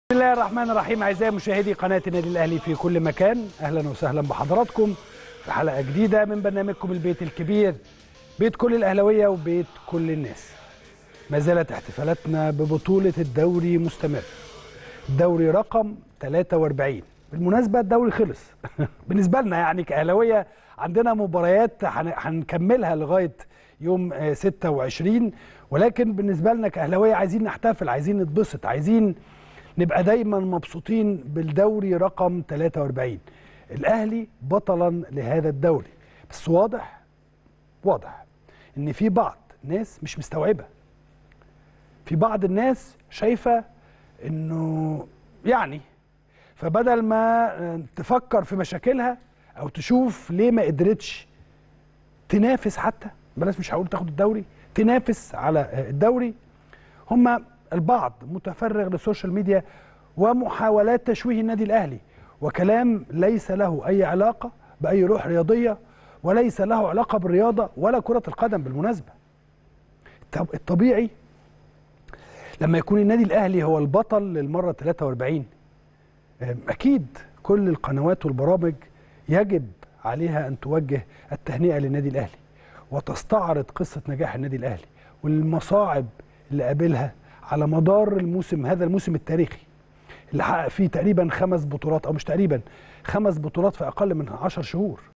بسم الله الرحمن الرحيم اعزائي مشاهدي قناه النادي الاهلي في كل مكان اهلا وسهلا بحضراتكم في حلقه جديده من برنامجكم البيت الكبير بيت كل الاهلاويه وبيت كل الناس ما زالت احتفالاتنا ببطوله الدوري مستمر الدوري رقم 43 بالمناسبه الدوري خلص بالنسبه لنا يعني كاهلاويه عندنا مباريات هن- هنكملها لغايه يوم آه، 26 ولكن بالنسبه لنا كاهلاويه عايزين نحتفل عايزين نتبسط عايزين نبقى دايما مبسوطين بالدوري رقم 43 الاهلي بطلا لهذا الدوري بس واضح واضح ان في بعض ناس مش مستوعبه في بعض الناس شايفه انه يعني فبدل ما آه، تفكر في مشاكلها او تشوف ليه ما قدرتش تنافس حتى بلاش مش هقول تاخد الدوري تنافس على آه، الدوري هم البعض متفرغ للسوشيال ميديا ومحاولات تشويه النادي الاهلي وكلام ليس له اي علاقه باي روح رياضيه وليس له علاقه بالرياضه ولا كره القدم بالمناسبه الط- الطبيعي لما يكون النادي الاهلي هو البطل للمره 43 أم، اكيد كل القنوات والبرامج يجب عليها ان توجه التهنئه للنادي الاهلي وتستعرض قصه نجاح النادي الاهلي والمصاعب اللي قابلها على مدار الموسم هذا الموسم التاريخي اللي حقق فيه تقريبا خمس بطولات او مش تقريبا خمس بطولات في اقل من 10 شهور